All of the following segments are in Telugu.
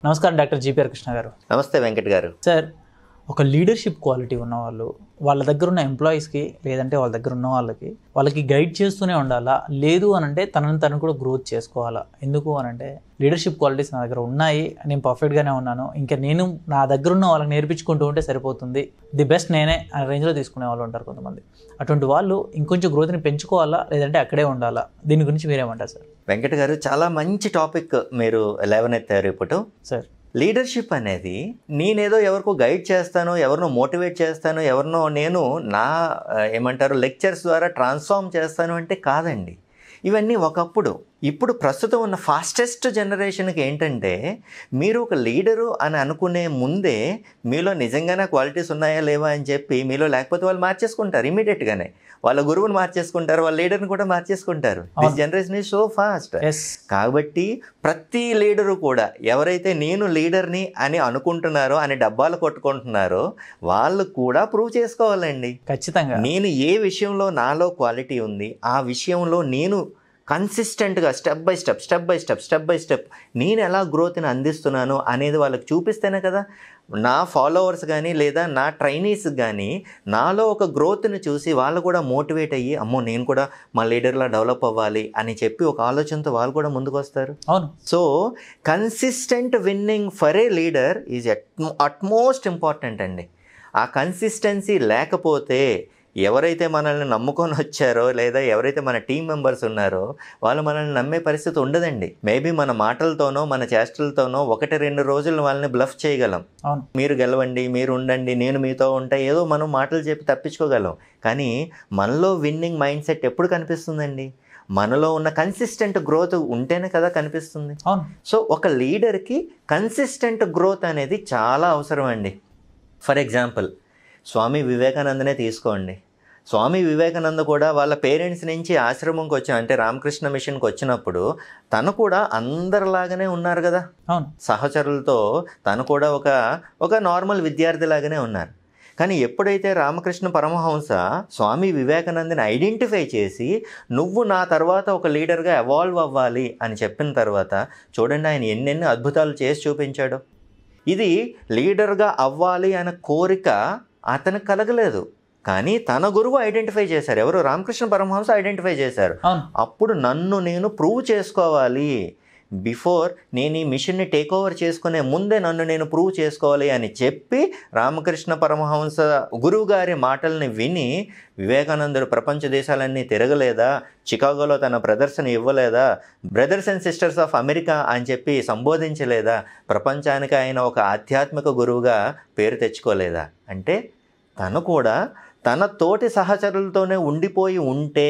నమస్కారం డాక్టర్ జీపీఆర్ కృష్ణ గారు నమస్తే వెంకట్ గారు సార్ ఒక లీడర్షిప్ క్వాలిటీ ఉన్న వాళ్ళు వాళ్ళ దగ్గర ఉన్న ఎంప్లాయీస్కి లేదంటే వాళ్ళ దగ్గర ఉన్న వాళ్ళకి వాళ్ళకి గైడ్ చేస్తూనే ఉండాలా లేదు అని అంటే తనని తను కూడా గ్రోత్ చేసుకోవాలా ఎందుకు అని అంటే లీడర్షిప్ క్వాలిటీస్ నా దగ్గర ఉన్నాయి నేను పర్ఫెక్ట్గానే ఉన్నాను ఇంకా నేను నా దగ్గర ఉన్న వాళ్ళకి నేర్పించుకుంటూ ఉంటే సరిపోతుంది ది బెస్ట్ నేనే అనే రేంజ్లో తీసుకునే వాళ్ళు ఉంటారు కొంతమంది అటువంటి వాళ్ళు ఇంకొంచెం గ్రోత్ని పెంచుకోవాలా లేదంటే అక్కడే ఉండాలా దీని గురించి మీరేమంటారు సార్ వెంకట్ గారు చాలా మంచి టాపిక్ మీరు లేవనెత్తారు ఇప్పుడు సార్ లీడర్షిప్ అనేది నేనేదో ఎవరికో గైడ్ చేస్తాను ఎవరినో మోటివేట్ చేస్తాను ఎవరినో నేను నా ఆ, ఏమంటారు లెక్చర్స్ ద్వారా ట్రాన్స్ఫార్మ్ చేస్తాను అంటే కాదండి ఇవన్నీ ఒకప్పుడు ఇప్పుడు ప్రస్తుతం ఉన్న ఫాస్టెస్ట్ జనరేషన్కి ఏంటంటే మీరు ఒక లీడరు అని అనుకునే ముందే మీలో నిజంగానే క్వాలిటీస్ ఉన్నాయా లేవా అని చెప్పి మీలో లేకపోతే వాళ్ళు మార్చేసుకుంటారు ఇమీడియట్గానే వాళ్ళ గురువుని మార్చేసుకుంటారు వాళ్ళ లీడర్ని కూడా మార్చేసుకుంటారు this generation is so fast yes కాబట్టి ప్రతి లీడరు కూడా ఎవరైతే నేను లీడర్ని అని అనుకుంటున్నారో అని డబ్బాలు కొట్టుకుంటున్నారో వాళ్ళు కూడా ప్రూవ్ చేసుకోవాలండి ఖచ్చితంగా నేను ఏ విషయంలో నాలో క్వాలిటీ ఉంది ఆ విషయంలో నేను కన్సిస్టెంట్గా step by step step by step step by step నేను ఎలా గ్రోత్ని అందిస్తున్నాను అనేది వాళ్ళకి చూపిస్తేనే కదా నా ఫాలోవర్స్ కానీ లేదా నా ట్రైనీస్ కానీ నాలో ఒక గ్రోత్ని చూసి వాళ్ళు కూడా మోటివేట్ అయ్యి అమ్మో నేను కూడా మా లీడర్లా డెవలప్ అవ్వాలి అని చెప్పి ఒక ఆలోచనతో వాళ్ళు కూడా ముందుకు వస్తారు అవును so consistent winning for a leader is utmost important అండి ఆ కన్సిస్టెన్సీ లేకపోతే ఎవరైతే మనల్ని నమ్ముకొని వచ్చారో లేదా ఎవరైతే మన టీం మెంబర్స్ ఉన్నారో వాళ్ళు మనల్ని నమ్మే పరిస్థితి ఉండదండి మేబీ మన మాటలతోనో మన చేష్టలతోనో ఒకటి రెండు రోజులు వాళ్ళని బ్లఫ్ చేయగలం అవును మీరు గెలవండి మీరు ఉండండి నేను మీతో ఉంటా ఏదో మనం మాటలు చెప్పి తప్పించుకోగలం కానీ మనలో విన్నింగ్ మైండ్ సెట్ ఎప్పుడు కనిపిస్తుందండి మనలో ఉన్న కన్సిస్టెంట్ గ్రోత్ ఉంటేనే కదా కనిపిస్తుంది అవును సో ఒక లీడర్కి కన్సిస్టెంట్ గ్రోత్ అనేది చాలా అవసరం అండి ఫర్ ఎగ్జాంపుల్ స్వామి వివేకానందనే తీసుకోండి స్వామి వివేకానంద కూడా వాళ్ళ పేరెంట్స్ నుంచి ఆశ్రమంకి వచ్చి అంటే రామకృష్ణ మిషన్కి వచ్చినప్పుడు తను కూడా అందరిలాగానే ఉన్నారు కదా అవును సహచరులతో తను కూడా ఒక ఒక నార్మల్ విద్యార్థిలాగానే ఉన్నారు కానీ ఎప్పుడైతే రామకృష్ణ పరమహంస స్వామి వివేకానందని ఐడెంటిఫై చేసి నువ్వు నా తర్వాత ఒక లీడర్గా ఎవాల్వ్ అవ్వాలి అని చెప్పిన తర్వాత చూడండి ఆయన ఎన్నెన్ని అద్భుతాలు చేసి చూపించాడు ఇది లీడర్గా అవ్వాలి అనే కోరిక అతనికి కలగలేదు కానీ తన గురువు ఐడెంటిఫై చేశారు ఎవరు రామకృష్ణ పరమహంస ఐడెంటిఫై చేశారు అవును అప్పుడు నన్ను నేను ప్రూవ్ చేసుకోవాలి బిఫోర్ నేను ఈ మిషన్ని టేక్ ఓవర్ చేసుకునే ముందే నన్ను నేను ప్రూవ్ చేసుకోవాలి అని చెప్పి రామకృష్ణ పరమహంస గురువు గారి మాటల్ని విని వివేకానందుడు ప్రపంచ దేశాలన్నీ తిరగలేదా చికాగోలో తన ప్రదర్శన ఇవ్వలేదా brothers and sisters of America అని చెప్పి సంబోధించలేదా ప్రపంచానికి ఆయన ఒక ఆధ్యాత్మిక గురువుగా పేరు తెచ్చుకోలేదా అంటే తను కూడా తన తోటి సహచరులతోనే ఉండిపోయి ఉంటే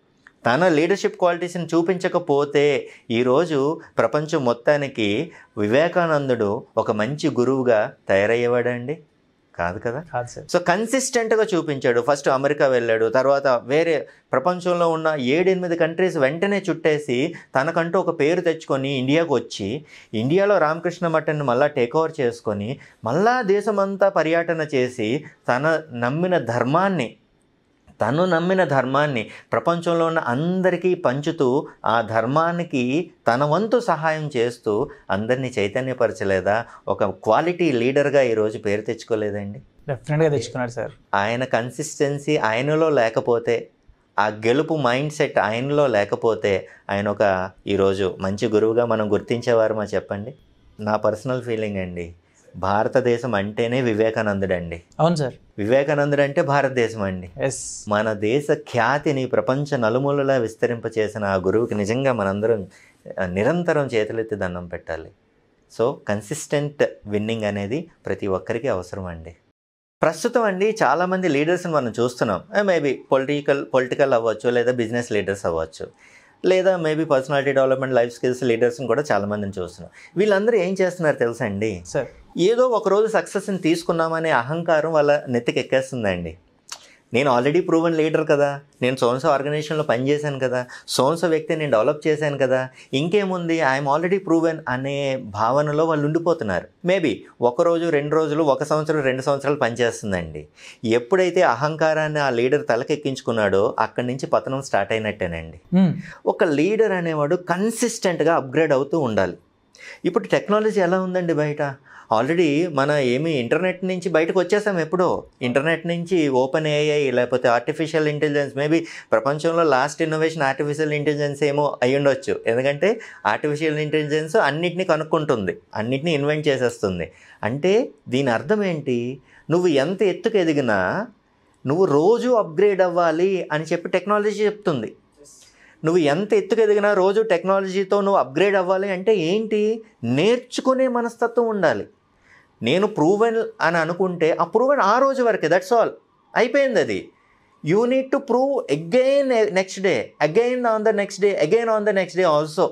తన లీడర్షిప్ క్వాలిటీస్ని చూపించకపోతే ఈరోజు ప్రపంచం మొత్తానికి వివేకానందుడు ఒక మంచి గురువుగా తయారయ్యేవాడండి కాదు కదా కాదు సార్ సో కన్సిస్టెంట్గా చూపించాడు ఫస్ట్ అమెరికా వెళ్ళాడు తర్వాత వేరే ప్రపంచంలో ఉన్న ఏడెనిమిది కంట్రీస్ వెంటనే చుట్టేసి తనకంటూ ఒక పేరు తెచ్చుకొని ఇండియాకు వచ్చి ఇండియాలో రామకృష్ణ మఠన్ని మళ్ళా టేక్ ఓవర్ చేసుకొని మళ్ళా దేశమంతా పర్యటన చేసి తన నమ్మిన ధర్మాన్ని తను నమ్మిన ధర్మాన్ని ప్రపంచంలో ఉన్న అందరికీ పంచుతూ ఆ ధర్మానికి తన వంతు సహాయం చేస్తూ అందరినీ చైతన్యపరచలేదా ఒక క్వాలిటీ లీడర్గా ఈరోజు పేరు తెచ్చుకోలేదండి డెఫినెట్గా తెచ్చుకున్నాడు సార్ ఆయన కన్సిస్టెన్సీ ఆయనలో లేకపోతే ఆ గెలుపు మైండ్ సెట్ ఆయనలో లేకపోతే ఆయన ఒక ఈరోజు మంచి గురువుగా మనం గుర్తించేవారమా చెప్పండి నా పర్సనల్ ఫీలింగ్ అండి భారతదేశం అంటేనే వివేకానందుడు అండి అవును సార్ వివేకానందుడు అంటే భారతదేశం అండి ఎస్ మన దేశ ఖ్యాతిని ప్రపంచ నలుమూలలా విస్తరింపచేసిన ఆ గురువుకి నిజంగా మనందరం ఆ, నిరంతరం చేతులెత్తి దండం పెట్టాలి సో కన్సిస్టెంట్ విన్నింగ్ అనేది ప్రతి ఒక్కరికి అవసరం అండి ప్రస్తుతం అండి చాలామంది లీడర్స్ని మనం చూస్తున్నాం మేబీ పొలిటికల్ పొలిటికల్ అవ్వచ్చు లేదా బిజినెస్ లీడర్స్ అవ్వచ్చు లేదా maybe personality development life skills లీడర్స్ని కూడా చాలామందిని చూస్తున్నాం వీళ్ళందరూ ఏం చేస్తున్నారు తెలుసా అండి సార్ ఏదో ఒక రోజు సక్సెస్ని తీసుకున్నామనే అహంకారం వాళ్ళ నెత్తికి ఎక్కేస్తుందండి నేను ఆల్రెడీ ప్రూవెన్ లీడర్ కదా నేను సోన్సో ఆర్గనైజేషన్లో పనిచేశాను కదా సోన్సో వ్యక్తి నేను డెవలప్ చేశాను కదా ఇంకేముంది ఐఎమ్ ఆల్రెడీ ప్రూవెన్ అనే భావనలో వాళ్ళు ఉండిపోతున్నారు మేబీ ఒక రోజు రెండు రోజులు ఒక సంవత్సరం రెండు సంవత్సరాలు పనిచేస్తుందండి ఎప్పుడైతే అహంకారాన్ని ఆ లీడర్ తలకెక్కించుకున్నాడో అక్కడి నుంచి పతనం స్టార్ట్ అయినట్టేనండి మ్మ్. ఒక లీడర్ అనేవాడు కన్సిస్టెంట్గా అప్గ్రేడ్ అవుతూ ఉండాలి ఇప్పుడు టెక్నాలజీ ఎలా ఉందండి బయట ఆల్రెడీ మన ఏమి ఇంటర్నెట్ నుంచి బయటకు వచ్చేసాం ఎప్పుడో ఇంటర్నెట్ నుంచి ఓపెన్ ఏఐ లేకపోతే ఆర్టిఫిషియల్ ఇంటెలిజెన్స్ మేబీ ప్రపంచంలో లాస్ట్ ఇన్నోవేషన్ ఆర్టిఫిషియల్ ఇంటెలిజెన్స్ ఏమో అయి ఉండొచ్చు ఎందుకంటే ఆర్టిఫిషియల్ ఇంటెలిజెన్స్ అన్నిటినీ కనుక్కుంటుంది అన్నిటినీ ఇన్వెంట్ చేసేస్తుంది అంటే దీని అర్థం ఏంటి నువ్వు ఎంత ఎత్తుకు ఎదిగినా నువ్వు రోజు అప్గ్రేడ్ అవ్వాలి అని చెప్పి టెక్నాలజీ చెప్తుంది నువ్వు ఎంత ఎత్తుకు ఎదిగినా రోజు టెక్నాలజీతో నువ్వు అప్గ్రేడ్ అవ్వాలి అంటే ఏంటి నేర్చుకునే మనస్తత్వం ఉండాలి నేను ప్రూవెన్ అని అనుకుంటే ఆ ప్రూవెన్ ఆ రోజు వరకే దట్స్ ఆల్ అయిపోయింది అది you need to prove again next day again on the next day again on the next day also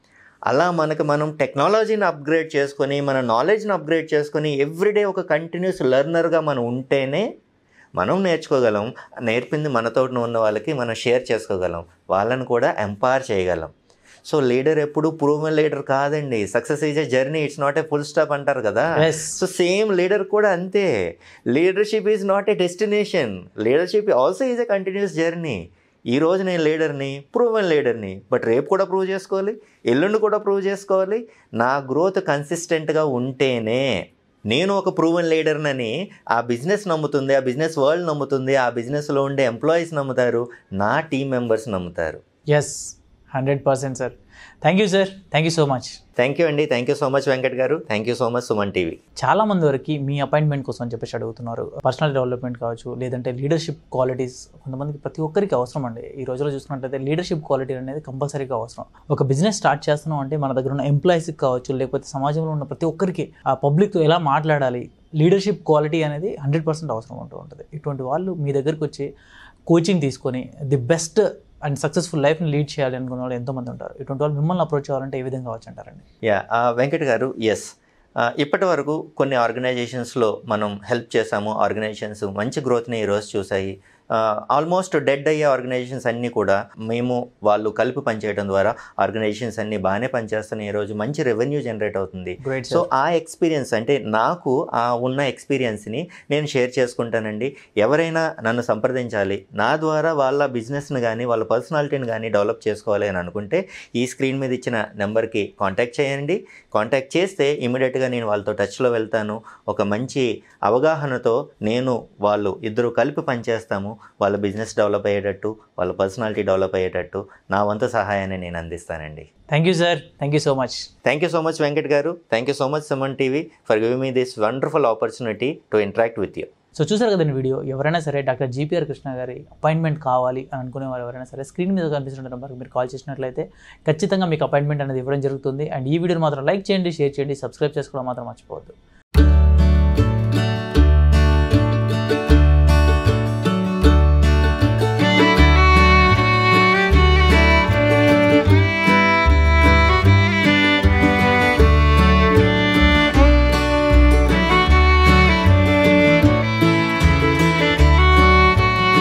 అలా మనకు మనం టెక్నాలజీని అప్గ్రేడ్ చేసుకొని మన నాలెడ్జ్ని అప్గ్రేడ్ చేసుకొని ఎవ్రీడే ఒక కంటిన్యూస్ లెర్నర్గా మనం ఉంటేనే మనం నేర్చుకోగలం నేర్పింది మనతో ఉన్న వాళ్ళకి మనం షేర్ చేసుకోగలం వాళ్ళని కూడా ఎంపవర్ చేయగలం సో లీడర్ ఎప్పుడు ప్రూవెన్ లీడర్ కాదండి success is a journey it's not a full stop అంటారు కదా ఎస్ సో సేమ్ లీడర్ కూడా అంతే leadership is not a destination leadership also is a continuous journey ఈ రోజు నేను లీడర్ని ప్రూవెన్ లీడర్ని బట్ రేపు కూడా ప్రూవ్ చేసుకోవాలి ఎల్లుండి కూడా ప్రూవ్ చేసుకోవాలి నా గ్రోత్ కన్సిస్టెంట్గా ఉంటేనే నేను ఒక ప్రూవెన్ లీడర్నని ఆ బిజినెస్ నమ్ముతుంది ఆ బిజినెస్ వరల్డ్ నమ్ముతుంది ఆ బిజినెస్లో ఉండే ఎంప్లాయీస్ నమ్ముతారు నా టీం మెంబర్స్ నమ్ముతారు yes hundred percent sir thank you sir thank you so much thank you అండి thank you so much Venkat గారు thank you so much Suman TV చాలా మంది వరకు మీ అపాయింట్మెంట్ కోసం అని చెప్పేసి అడుగుతున్నారు పర్సనల్ డెవలప్మెంట్ కావచ్చు లేదంటే లీడర్షిప్ క్వాలిటీస్ కొంతమందికి ప్రతి ఒక్కరికి అవసరం అండి ఈ రోజులో చూసుకున్నట్లయితే లీడర్షిప్ క్వాలిటీ అనేది కంపల్సరీగా అవసరం ఒక బిజినెస్ స్టార్ట్ చేస్తున్నాం అంటే మన దగ్గర ఉన్న ఎంప్లాయీస్కి కావచ్చు లేకపోతే సమాజంలో ఉన్న ప్రతి ఒక్కరికి ఆ పబ్లిక్తో ఎలా మాట్లాడాలి లీడర్షిప్ క్వాలిటీ అనేది హండ్రెడ్ పర్సెంట్ అవసరం ఉంటూ ఉంటుంది ఇటువంటి వాళ్ళు మీ దగ్గరికి వచ్చి కోచింగ్ తీసుకొని ది బెస్ట్ అండ్ సక్సెస్ఫుల్ లైఫ్ని లీడ్ చేయాలి అనుకున్న వాళ్ళు ఎంతోమంది ఉంటారు ఇటువంటి వాళ్ళు మిమ్మల్ని అప్రోచ్ అవ్వాలంటే ఏ విధంగా అవచ్చు అంటారండి యా వెంకట్ గారు ఎస్ ఇప్పటి వరకు కొన్ని ఆర్గనైజేషన్స్లో మనం హెల్ప్ చేసాము ఆర్గనైజేషన్స్ మంచి గ్రోత్ని ఈరోజు చూసాయి ఆల్మోస్ట్ డెడ్ అయ్యే ఆర్గనైజేషన్స్ అన్నీ కూడా మేము వాళ్ళు కలిపి పనిచేయడం ద్వారా ఆర్గనైజేషన్స్ అన్నీ బాగానే పనిచేస్తున్నాయి ఈరోజు మంచి రెవెన్యూ జనరేట్ అవుతుంది గ్రేట్ సో ఆ ఎక్స్పీరియన్స్ అంటే నాకు ఆ ఉన్న ఎక్స్పీరియన్స్ని నేను షేర్ చేసుకుంటానండి ఎవరైనా నన్ను సంప్రదించాలి నా ద్వారా వాళ్ళ బిజినెస్ని కానీ వాళ్ళ పర్సనాలిటీని కానీ డెవలప్ చేసుకోవాలి అని అనుకుంటే ఈ స్క్రీన్ మీద ఇచ్చిన నెంబర్కి కాంటాక్ట్ చేయండి కాంటాక్ట్ చేస్తే ఇమీడియట్గా నేను వాళ్ళతో టచ్లో వెళ్తాను ఒక మంచి అవగాహనతో నేను వాళ్ళు ఇద్దరు కలిపి పనిచేస్తాము వాళ్ళ బిజినెస్ డెవలప్ అయ్యేటట్టు వాళ్ళ పర్సనాలిటీ డెవలప్ అయ్యేటట్టు నా వంతు సహాయాన్ని నేను అందిస్తానండి thank you sir thank you so much thank you so much Venkat గారు thank you so much Suman TV for giving me this wonderful opportunity to interact with you so చూసారు కదండి వీడియో ఎవరైనా సరే డాక్టర్ జీపీఆర్ కృష్ణ గారి అపాయింట్మెంట్ కావాలి అని అనుకునే వారు ఎవరైనా సరే స్క్రీన్ మీద కనిపిస్తున్న నెంబర్కి మీరు కాల్ చేసినట్లయితే ఖచ్చితంగా మీకు అపాయింట్మెంట్ అనేది ఇవ్వడం జరుగుతుంది అండ్ ఈ వీడియోని మాత్రం లైక్ చేయండి షేర్ చేయండి సబ్స్క్రైబ్ చేసుకోవడం మాత్రం మర్చిపోవద్దు